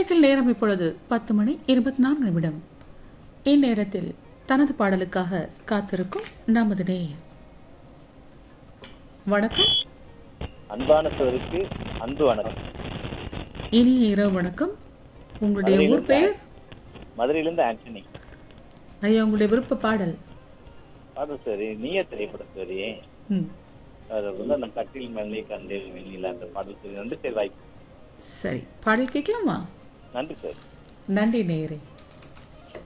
நிலையத்தில் நேரம் இப்பொழுது பத்து மணி இருபத்தி நான்கு நிமிடம் இந்நேரத்தில் தனது பாடலுக்காக காத்திருக்கும் நமது நேயர் வணக்கம் அன்பான சோருக்கு அன்பு வணக்கம் இனிய இரவு வணக்கம் உங்களுடைய ஊர் பெயர் மதுரையிலிருந்து ஆண்டனி ஐயா உங்களுடைய விருப்ப பாடல் அது சரி நீய திரைப்படம் சரி ம் அது வந்து அந்த கட்டில் மேலே கண்டில் வெண்ணில அந்த பாடல் சரி நன்றி சரி வாய்ப்பு சரி பாடல் கேட்கலாமா நன்றி சார் நன்றி நேயரே